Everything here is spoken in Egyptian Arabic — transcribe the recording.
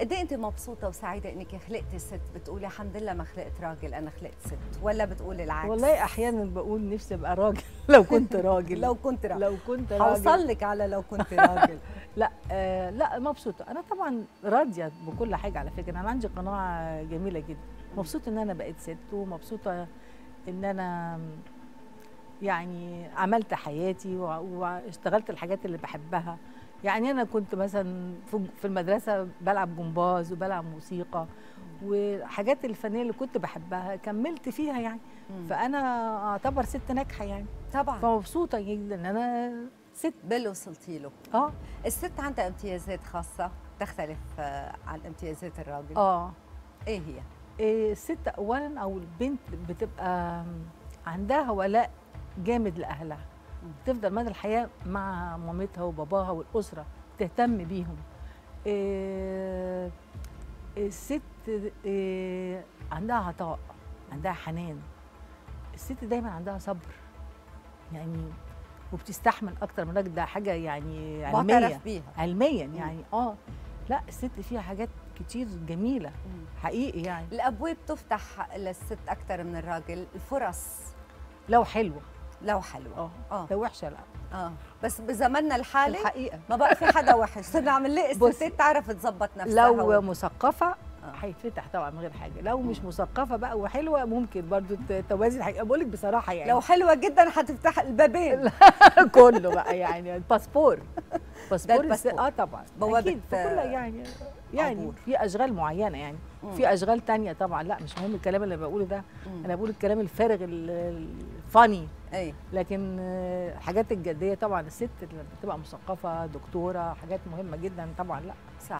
قد ايه انت مبسوطه وسعيده انك خلقتي ست بتقولي الحمد لله ما خلقت راجل انا خلقت ست ولا بتقولي العكس والله احيانا بقول نفسي ابقى راجل لو كنت راجل لو كنت راجل لو كنت راجل هوصل لك على لو كنت راجل لا آه لا مبسوطه انا طبعا راضيه بكل حاجه على فكره انا عندي قناعه جميله جدا مبسوطه ان انا بقيت ست ومبسوطه ان انا يعني عملت حياتي وع- واشتغلت الحاجات اللي بحبها يعني انا كنت مثلا في- في المدرسه بلعب جمباز وبلعب موسيقى وحاجات الفنيه اللي كنت بحبها كملت فيها يعني مم. فانا اعتبر ست ناجحه يعني طبعا فمبسوطه جدا ان انا ست باللي وصلتي له اه الست عندها امتيازات خاصه تختلف آه، عن امتيازات الراجل اه ايه هي إيه، الست اولا او البنت بتبقى عندها ولاء جامد لاهلها مم. تفضل مدى الحياه مع مامتها وباباها والاسره تهتم بيهم إيه، الست إيه، عندها عطاء عندها حنان الست دايما عندها صبر يعني وبتستحمل اكتر من الراجل ده حاجه يعني علميه معترف بيها علميا يعني اه لا الست فيها حاجات كتير جميله مم. حقيقي يعني الابواب تفتح للست اكثر من الراجل الفرص لو حلوه لو حلوه اه اه لو وحشه لا اه بس بزماننا الحالي الحقيقه ما بقى في حدا وحش صرنا عم نلاقي بصي، الستات تعرف تظبط نفسها لو و- مثقفه آه. هيتفتح طبعا من غير حاجه لو مش مثقفه بقى وحلوه ممكن برضو ت- توازي الحقيقه بقول لك بصراحه يعني لو حلوه جدا حتفتح البابين كله بقى يعني الباسبور باسبور الس- الباسبور. اه طبعا بوابة، اكيد في كل آه، يعني يعني عبور. في اشغال معينه يعني مم. في اشغال تانية طبعا لا مش مهم الكلام اللي بقوله ده مم. انا بقول الكلام الفارغ ال- الفاني اي لكن آه، الحاجات الجديه طبعا الست اللي بتبقى مثقفه دكتوره حاجات مهمه جدا طبعا لا صح